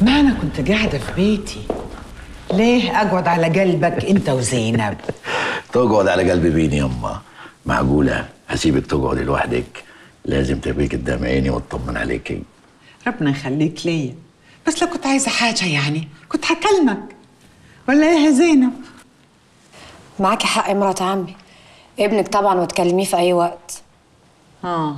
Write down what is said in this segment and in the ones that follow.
ما انا كنت قاعده في بيتي ليه اقعد على قلبك انت وزينب تقعد على قلب مين يما معقولة هسيبك تقعدي لوحدك لازم تبقي قدام عيني واطمن عليكي ربنا يخليك ليا بس لو كنت عايزه حاجه يعني كنت هكلمك ولا ايه يا زينب معاكي حق يا مرات عمي ابنك طبعا وتكلميه في اي وقت اه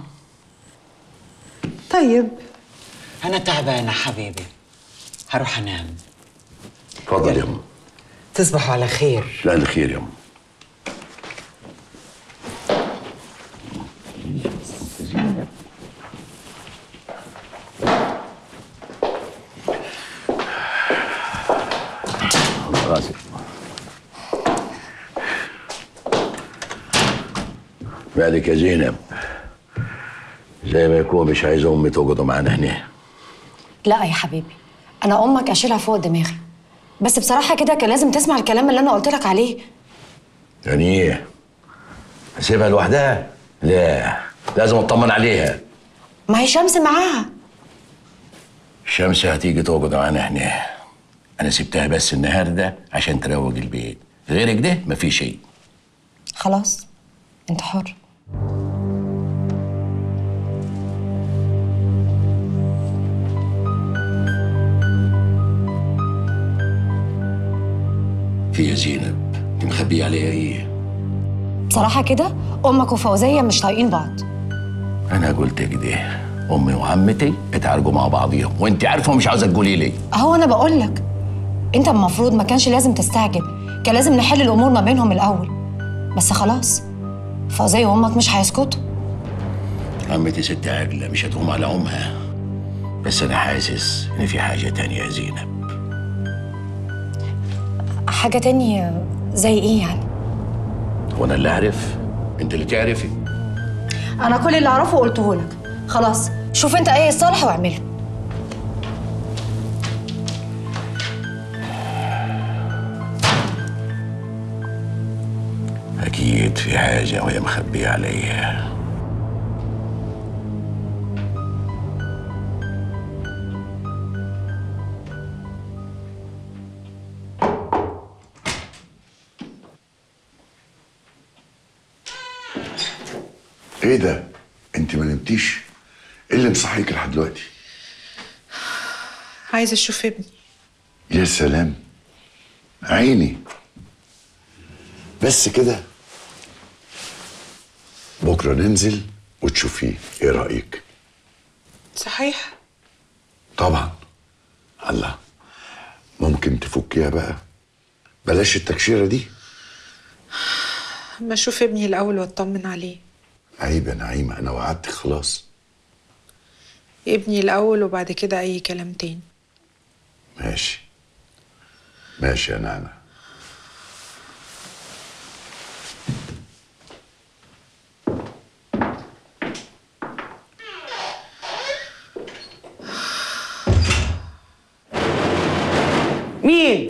طيب انا تعبانه حبيبي هروح انام اتفضل يما تصبحوا على خير لا الخير يما خلاص مالك يا زينب زي ما يكون مش عايزة أمي تقعدوا معانا هنا لا يا حبيبي انا امك اشيلها فوق دماغي بس بصراحه كده كان لازم تسمع الكلام اللي انا قلت لك عليه يعني ايه؟ اسيبها لوحدها؟ لا لازم اطمن عليها ما هي شمس معاها الشمس هتيجي تقعد معانا هنا انا سبتها بس النهارده عشان تروق البيت غيرك ده مفيش شيء خلاص انت حر في يا زينب انت مخبيه عليها ايه؟ بصراحه كده امك وفوزيه مش طايقين بعض انا قلت كده امي وعمتي اتعاركوا مع بعضيهم وانت عارفه مش عاوزه تقولي لي اهو انا بقول لك انت المفروض ما كانش لازم تستعجل كان لازم نحل الامور ما بينهم الاول بس خلاص فوزيه وامك مش هيسكتوا عمتي ست عاقله مش هتقوم على امها بس انا حاسس ان في حاجه تانية يا زينب حاجه تاني زي ايه يعني هو انا اللي اعرف انت اللي تعرفي انا كل اللي اعرفه قلته لك خلاص شوف انت ايه الصالح واعمله اكيد في حاجه وهي مخبيه عليا ايه ده؟ انت ما نمتيش؟ ايه اللي مصحيك لحد دلوقتي؟ عايزه اشوف ابني يا سلام عيني بس كده بكره ننزل وتشوفيه ايه رايك؟ صحيح طبعا الله ممكن تفكيها بقى بلاش التكشيره دي اما اشوف ابني الاول واطمن عليه عيب يا نعيمه انا وعدتك خلاص ابني الاول وبعد كده اي كلام تاني ماشي ماشي يا نعمه مين؟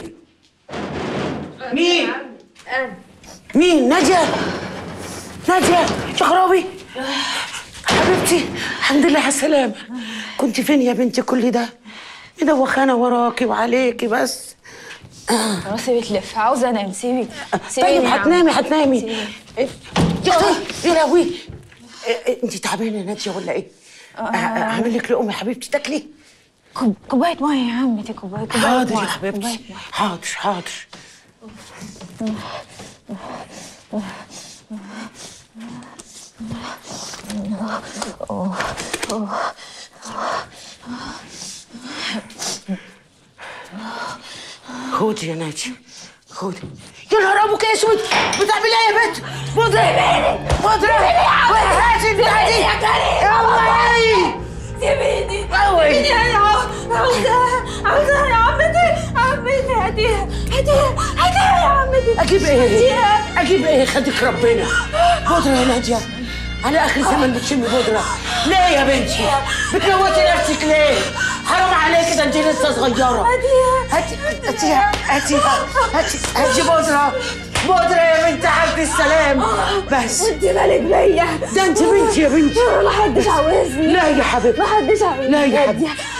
مين؟ مين؟ نادية؟ نادية شخرابي حبيبتي الحمد لله على السلامة كنت فين يا بنتي كل ده؟ مدوخانة وراكي وعليكي بس راسي بتلف عاوزه انام سيبي طيب هتنامي هتنامي يا يا لهوي انت تعبانة يا نادية ولا ايه؟ اعمل لك لقمة يا حبيبتي تاكلي؟ كوبايه ميه يا عمتي كوبايه كوبايه حاضر مية. يا حبيبتي كوباية مية. حاضر حاضر خدي يا نادي خدي يا نهار ابوك اسود بتعملي ايه يا بنت؟ مضربيني مضربيني هاتي البتاعه دي يلا سيبيني أوي. سيبيني انا عاوزاها عاوزاها يا عمتي عمتي هاتيها هاتيها هاتيها يا عمتي اجيب ايه؟ هاتيها اجيب ايه خدك ربنا بودرة يا نادية على اخر زمن بتشمي بودرة ليه يا بنتي؟ بتموتي نفسك ليه؟ حرام عليك ده انت لسه صغيرة هاتيها هاتي هاتيها هاتيها هاتي هاتي بودرة بودرة يا بنت عبد السلام بس انت مالك بيا ده انت بنتي يا بنتي ما حدش عاوزني لا يا حبيبتي ما حدش عاوزني لا يا حبيبتي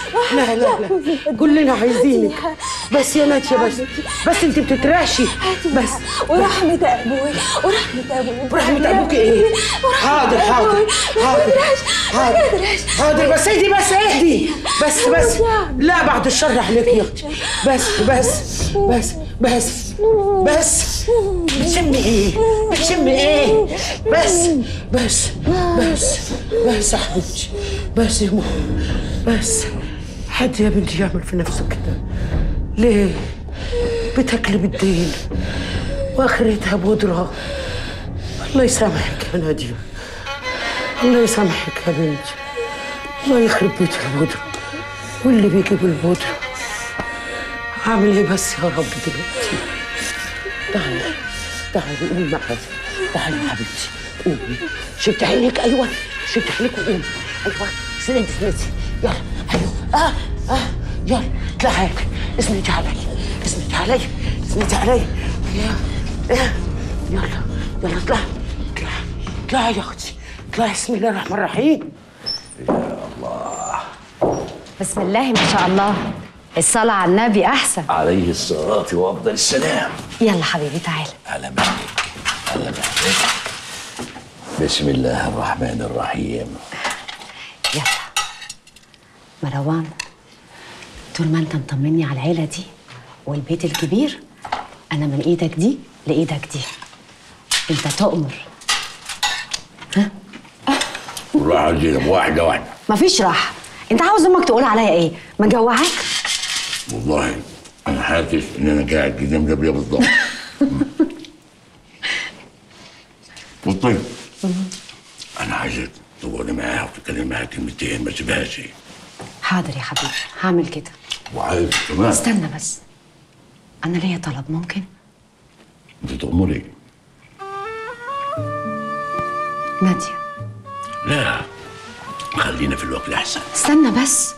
لا لا لا كلنا عايزينك بس يا ناتيه بس بس انت بتترعشي بس ورحمة أبوي ورحمة أبوي ورحمة أبوك إيه؟ حاضر حاضر حاضر حاضر حاضر بس اهدي بس اهدي بس بس لا بعد الشر عليك يا اختي بس بس بس بس بس بتشمي ايه؟ بتشمي ايه؟ بس بس بس بس يا حبيبتي بس يا ماما بس حد يا بنتي يعمل في نفسه كده ليه؟ بتاكلي بالدين واخرتها بودره الله يسامحك يا نادية الله يسامحك يا بنتي الله يخرب بيت البودرة واللي بيجيب البودرة عامل ايه بس يا رب دلوقتي تعالي تعالي قومي معايا تعالي يا حبيبتي قومي شدي عينك ايوه شدي عينك وقومي ايوه سندي سندي يلا ايوه اه اه يلا اطلعي اسندي علي اسندي علي اسندي علي يا يا يلا يلا اطلعي اطلعي اطلعي يا اختي اطلعي بسم الله الرحمن الرحيم بسم الله ما شاء الله الصلاة على النبي أحسن عليه الصلاة وأفضل السلام يلا حبيبي تعالى على مهلك على مهلك بسم الله الرحمن الرحيم يلا مروان طول ما انت مطمني على العيلة دي والبيت الكبير أنا من إيدك دي لإيدك دي أنت تؤمر راح زينب واحدة واحدة مفيش راحة أنت عاوز أمك تقول عليا إيه؟ مجوعاك؟ والله أنا حاسس إن أنا قاعد قدام جبلة بالضبط طيب أنا عايزك تقعدي معاها وتتكلمي معاها كلمتين ما تسيبهاش حاضر يا حبيبي هعمل كده وعايز كمان استنى بس أنا ليا طلب ممكن؟ أنت تأمري نادية لا خلينا في الوقت الأحسن استنى بس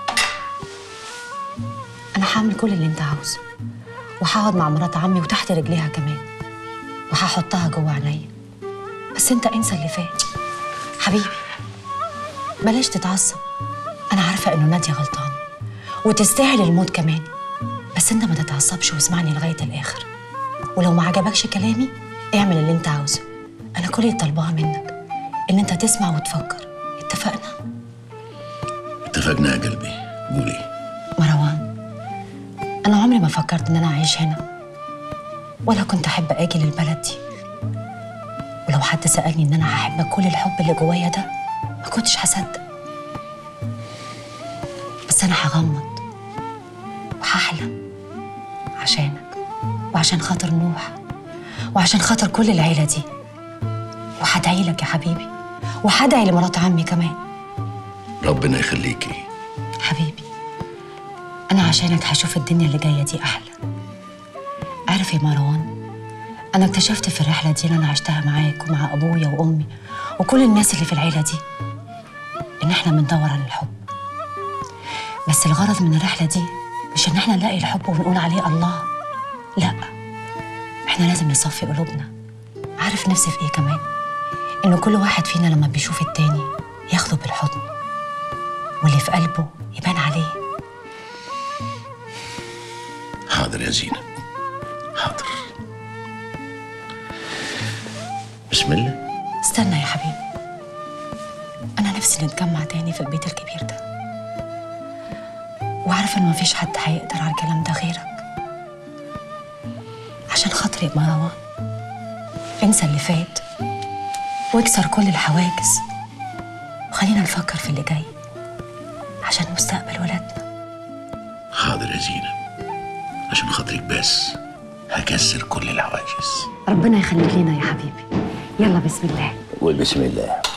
انا هعمل كل اللي انت عاوزه وهقعد مع مرات عمي وتحت رجليها كمان وهحطها جوه عينيا بس انت انسى اللي فات حبيبي بلاش تتعصب انا عارفه انه ناديه غلطانه وتستاهل الموت كمان بس انت ما تتعصبش واسمعني لغايه الاخر ولو ما عجبكش كلامي اعمل اللي انت عاوزه انا كل اللي طالباه منك ان انت تسمع وتفكر اتفقنا اتفقنا يا قلبي قولي مروان أنا عمري ما فكرت إن أنا أعيش هنا ولا كنت أحب أجي للبلد دي ولو حد سألني إن أنا هحب كل الحب اللي جوايا ده ما كنتش هصدق بس أنا هغمض وهحلم عشانك وعشان خاطر نوح وعشان خاطر كل العيلة دي وهدعي لك يا حبيبي وهدعي لمرات عمي كمان ربنا يخليكي حبيبي أنا عشانك هشوف الدنيا اللي جاية دي أحلى عارف يا مروان أنا اكتشفت في الرحلة دي اللي أنا عشتها معاك ومع أبويا وأمي وكل الناس اللي في العيلة دي إن إحنا بندور على الحب بس الغرض من الرحلة دي مش إن إحنا نلاقي الحب ونقول عليه الله لأ إحنا لازم نصفي قلوبنا عارف نفسي في إيه كمان إن كل واحد فينا لما بيشوف التاني ياخده بالحضن واللي في قلبه يبان عليه حاضر يا زينب حاضر بسم الله استنى يا حبيبي أنا نفسي نتجمع تاني في البيت الكبير ده وعارفة إن مفيش حد هيقدر على الكلام ده غيرك عشان خاطري يا مروان انسى اللي فات واكسر كل الحواجز وخلينا نفكر في اللي جاي عشان مستقبل ولادنا حاضر يا زينب عشان خاطرك بس هكسر كل الحواجز ربنا يخليك لينا يا حبيبي يلا بسم الله قول بسم الله